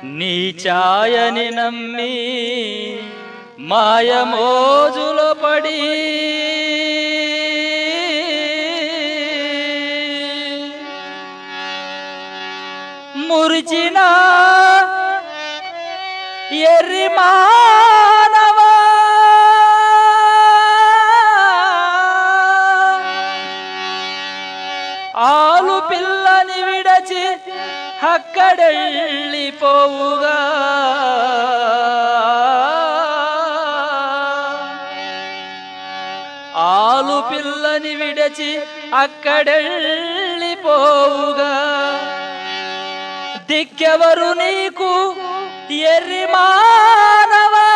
నీ ఛాయని నమ్మి మాయమోజులో పడి మురిచిన ఎర్రి మానవా ఆలు పిల్లని విడచి అక్కడెళ్ళిపోవుగా ఆలు పిల్లని విడచి అక్కడెళ్ళిపోవుగా దిక్కెవరు నీకు ఎర్రి మానవా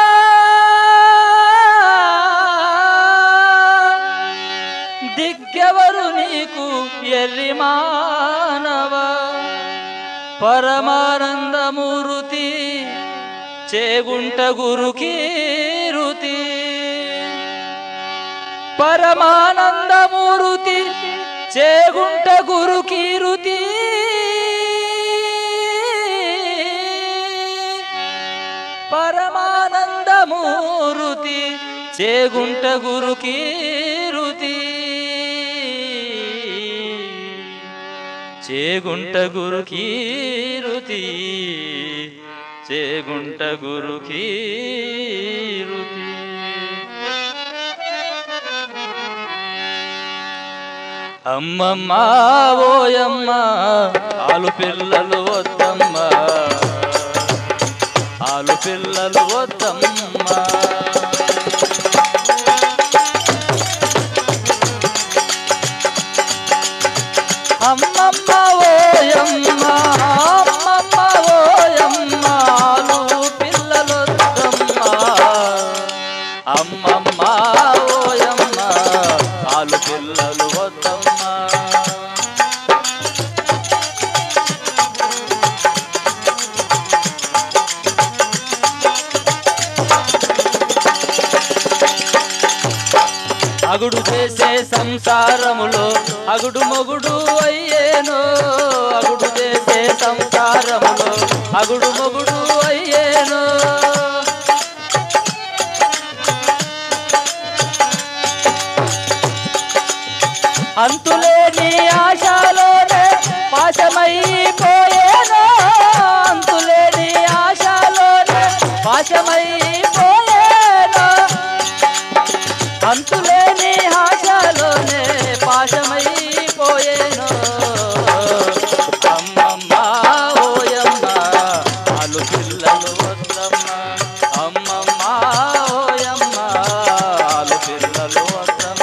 దిగ్గెవరు నీకు ఎర్రి మానవ పరమానందమూర్తి చేగుంట గురుకి రుతి పరమానందమూర్తి చేగుంట గురుకి రుతి పరమానందమూర్తి చేగుంట గురుకి రుతి చేగుంట గురుకి రుతి చేగుంట గురుకి రుతి అమ్మమ్మ ఓయమ్మ ఆలు పిల్లలు వద్దమ్మ ఆలు పిల్లలు వద్దమ్మ అమ్మమ్మ ఓయమ్మ అమ్మమ్మ ఓయమ్మ ఆలు పిల్లలు వద్దమ్మ అమ్మమ్మ ఓయమ్మ ఆలు పిల్లలు వద్దమ్మ అగుడు చేసే సంసారములో అగుడు మొగుడు అయ్యేను అగుడు చేసే సంసారములో అగుడు మొగుడు అయ్యేను అంతులేని ఆశలోనే పాశమైపోయేను అంతులేని ఆశలోనే పాశమైపోయేను అంతులేని ఆశలోనే పాశమైపోయేను అమ్మమ్మ ఓయమ్మ ఆలు పిల్లలు వద్దమ్మ అమ్మమ్మ ఓయమ్మ ఆలు పిల్లలు వద్దమ్మ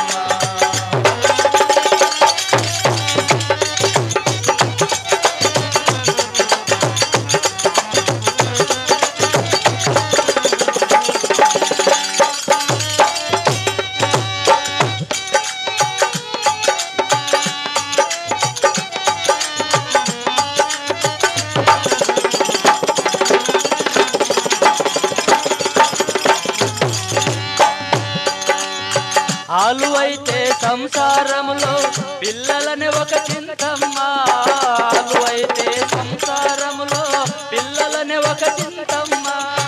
ఆలు అయితే సంసారములో పిల్లలని ఒక చింతమ్మ ఆలు అయితే సంసారములో పిల్లలని ఒక చింతమ్మ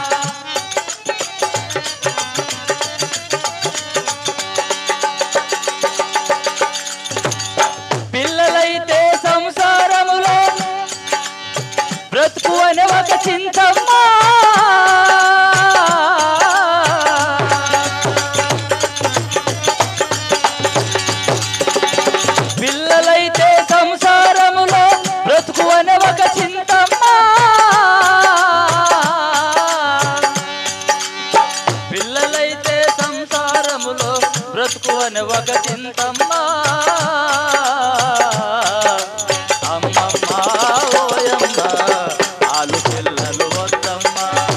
పిల్లలైతే సంసారములో బ్రతుకు అనే ఒక చింతమ్మ పిల్లలైతే సంసారములో బ్రతుకు అనే ఒక చింతమ్మ పిల్లలైతే సంసారములో బ్రతుకు అనే ఒక చింతమ్మ అమ్మమ్మ ఓయమ్మ ఆలు పిల్లలు వద్దమ్మ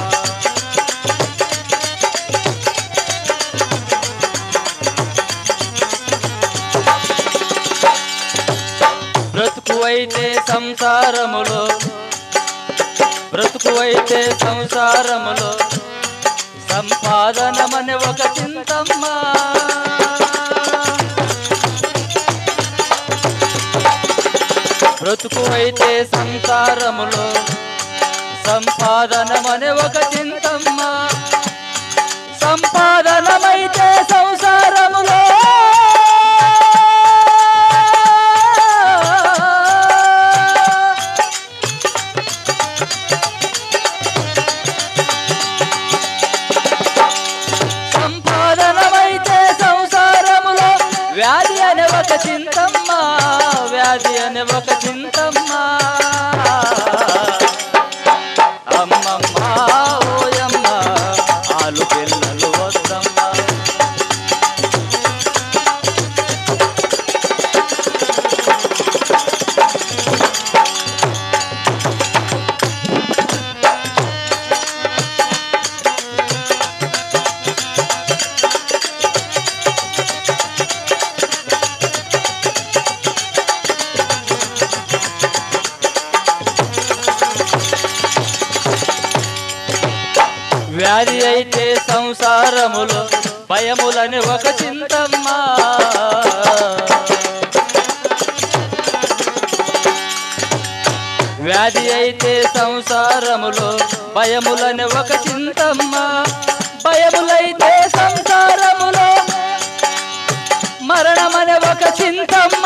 బ్రతుకు అయితే సంసారములో బ్రతుకు అయితే సంసారములో సంపాదనమని ఒక చింతమ్మ బ్రతుకు అయితే సంసారములో సం సంపాదనమనే ఒక చింతమ్మ సంపాదనమైతే సంసారములో సంపాదనమైతే సంసారములో వ్యాధి అనే ఒక చింతమ్మ వ్యాధి అనే ఒక చింతమ్మ అమ్మమ్మ ఓయమ్మ ఆలు పిల్లలు వద్దమ్మ వ్యాధి అయితే సంసారములో భయములని ఒక చింతమ్మ వ్యాధి అయితే సంసారములో భయములని ఒక చింతమ్మ భయములైతే సంసారములో మరణమనే ఒక చింతమ్మ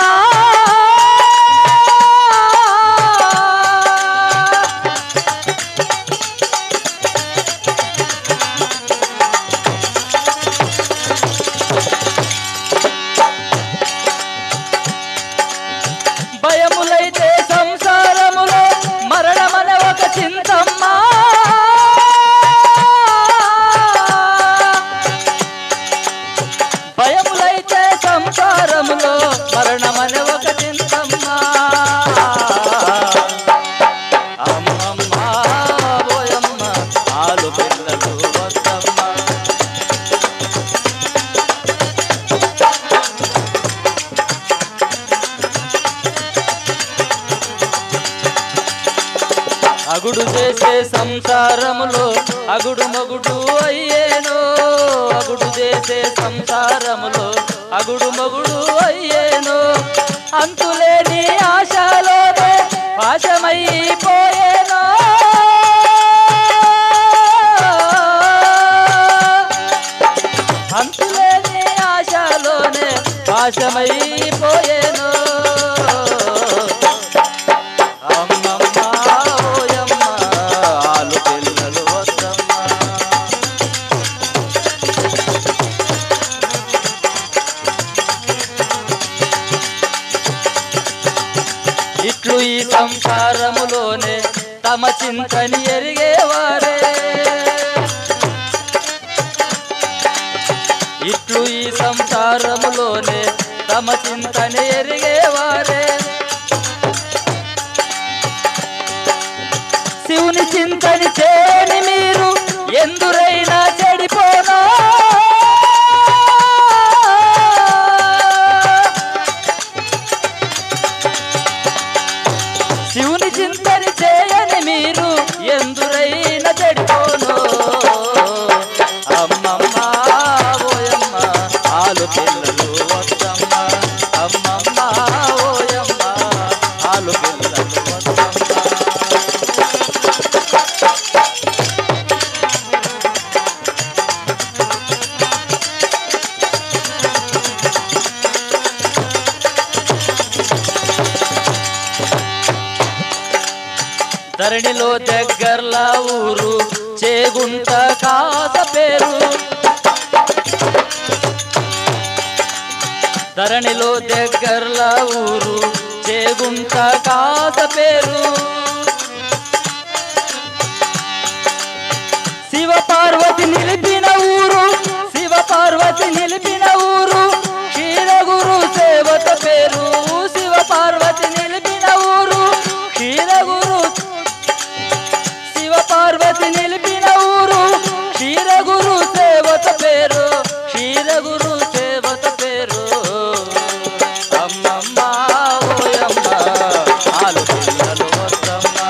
భయములైతే సంసారములో మరణమనే ఒక చింతమ్మ భయములైతే సంసారములో మరణమనే ఒక చింతమ్మ అమ్మమ్మ ఓయమ్మ ఆలు పిల్లలు వద్దమ్మ అగుడు చేసే సంసారములో అగుడు మగుడు అయ్యేను అగుడు చేసే సంసారములో అగుడు మగుడు అయ్యేను అంతులేని ఆశలోనే పాశమైపోయేను అంతులేని ఆశలోనే పాశమైపోయేను అమ్మమ్మ ఓయమ్మ ఆలు పిల్లలు వద్దమ్మ ఇట్లు ఈ సంసారములోనే తమ చింతని ఎరిగేవారే ఇట్లు ఈ సంసారములోనే తమ చింతని ఎరిగేవారే శివుని చింతని చేయని మీరు ఎందురైనా చెడిపోనా శివుని చింతని చేయని మీరు ఎందురైనా చెడిపోను అమ్మమ్మ ఓయమ్మ ఆలు పిల్లలు వద్దమ్మ అమ్మమ్మ ఓయమ్మ ఆలు పిల్లలు వద్దమ్మ ధరణిలో దగ్గర్లా ఊరు చేగుంట కాస పేరు ధరణిలో దగ్గర్లా ఊరు చేగుంట కాస పేరు శివ పార్వతి నిలిపిన ఊరు శివ పార్వతి నిలిపిన ఊరు క్షీరగురు సేవత పేరు శివ పార్వతి నిలిపిన ఊరు క్షీరగురు శివ పార్వతి నిలిపిన ఊరు క్షీరగురు సేవత పేరు క్షీరగురు సేవత పేరు అమ్మమ్మ ఓయమ్మ ఆలు పిల్లలు వద్దమ్మ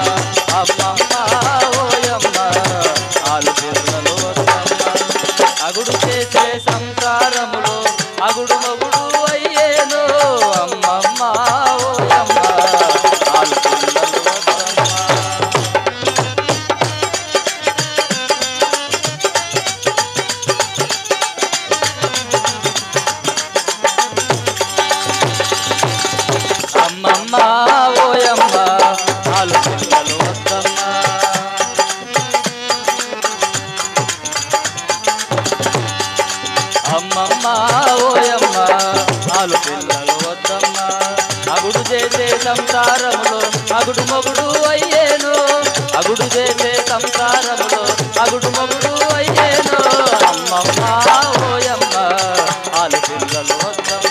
అగుడు మొగుడు అయ్యేను అగుడు చేసే సంసారములో అగుడు మొగుడు అయ్యేను అమ్మమ్మ ఓయమ్మ ఆలు పిల్లలు వద్దమ్మ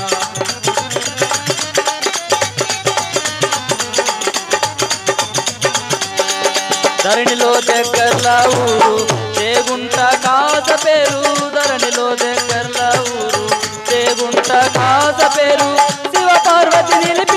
ధరణిలో దగ్గర్ల ఊరు చేగుంట కాస పేరు ధరణిలో దగ్గర్ల ఊరు చేగుంట కాస పేరు శివ పార్వతి నిలిపి